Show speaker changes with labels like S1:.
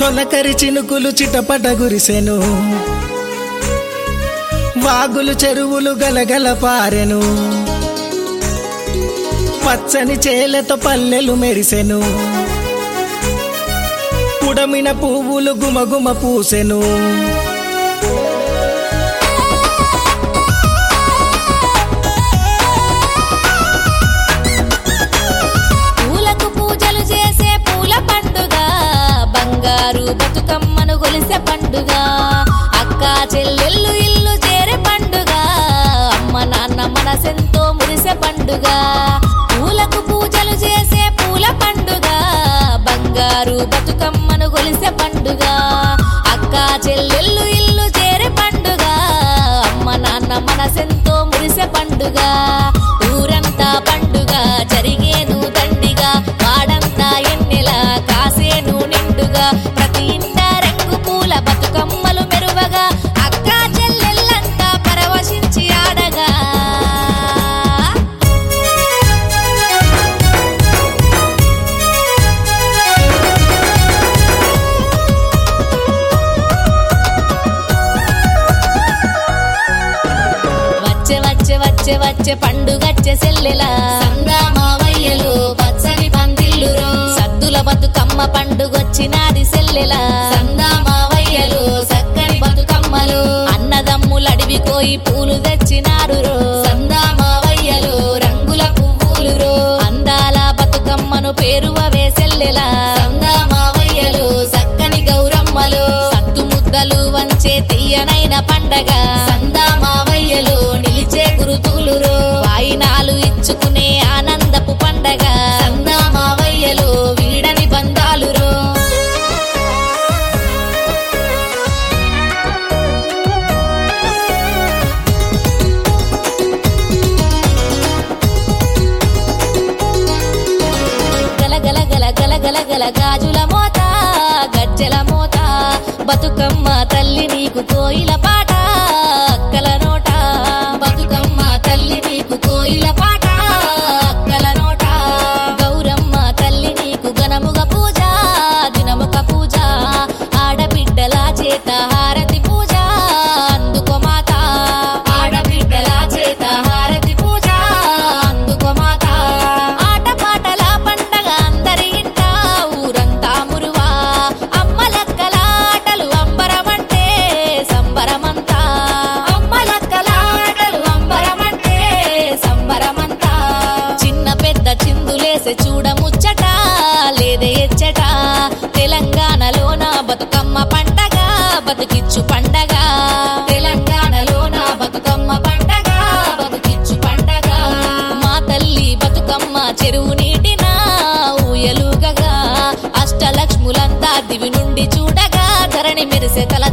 S1: తొలకరి చినుకులు చిటపట గురిసెను వాగులు చెరువులు గలగల పారెను పచ్చని చేలతో పల్లెలు మెరిసెను పుడమిన పువ్వులు గుమగుమ పూసెను
S2: పూలకు పూజలు చేసే పూల పండుగ బంగారు బతుకమ్మను గొలిసే పండుగ అక్క చెల్లెళ్ళు ఇల్లు చేరే పండుగ అమ్మ నాన్న మనసెంతో మురిసే పండుగ పూలకు పూజలు చేసే పూల పండుగ బంగారు బతుకమ్మను గొలిసే పండుగ అక్క చెల్లెళ్ళు ఇల్లు చేరే పండుగ అమ్మ నాన్న మనసెంతో మురిసే పండుగ ఊరంతా పండుగ జరిగేను దండిగా వాడంతా ఎన్నెల కాసేను నిండుగా ప్రతి ఇంట రంగు పూల బతుకమ్మలు మెరువగా అక్క చెల్లెళ్ళంతా పరవశించి ఆడగా వచ్చే వచ్చే వచ్చే వచ్చే పండుగచ్చే సెల్లెలా సందామావయ్యలు పచ్చని పందిల్లురు సద్దుల బతుకమ్మ పండుగొచ్చినాది సెల్లెలా సందామావయ్యలు సక్కని బతుకమ్మలు అన్నదమ్ములు అడివి కోయి పూలు తెచ్చినారు రో సందామావయ్యలు రంగుల పువ్వులు రో అందాల బతుకమ్మను పేరువవే సెల్లెలా సందామావయ్యలు సక్కని గౌరమ్మలు సత్తు ముద్దలు వంచే తీయనైన పండగ సందామావయ్యలు నిలిచే గురుతులు వాయినాలు ఇచ్చుకునే ఆనందపు పండగ సందామావయ్యలు వీడని బంధాలు గల గల గల గల గల గల గాజుల మోత గజ్జల మోత బతుకమ్మ తల్లి నీకు కోయిల పాట అక్కల నోట బతుకమ్మ తల్లి నీకు కోయిల పాట అక్కల నోట గౌరమ్మ తల్లి నీకు గణముగ పూజ దినముక పూజ ఆడబిడ్డల చేత హారతి పూజ అందుకో మాత ఆడబిడ్డల చేత హారతి పూజ అందుకో మాత ఆట పాటల పండగ అందరి ఇంట ఊరంతా మురువా అమ్మలక్కల ఆటలు అంబరమంటే సంబరమంతా అమ్మలక్కల ఆటలు అంబరమంటే సంబరమంతా చిన్న పెద్ద చిందులేసే చూడ ముచ్చట లేదే ఎచ్చట తెలంగాణలోన బతుకమ్మ పండగ బతుకిచ్చు పండగ తెలంగాణలోన బతుకమ్మ పండగ బతుకిచ్చు పండగ మా తల్లి బతుకమ్మ చెరువు నీటిన ఊయలుగగా అష్టలక్ష్ములంతా దివి నుండి చూడగా ధరణి మెరిసే తల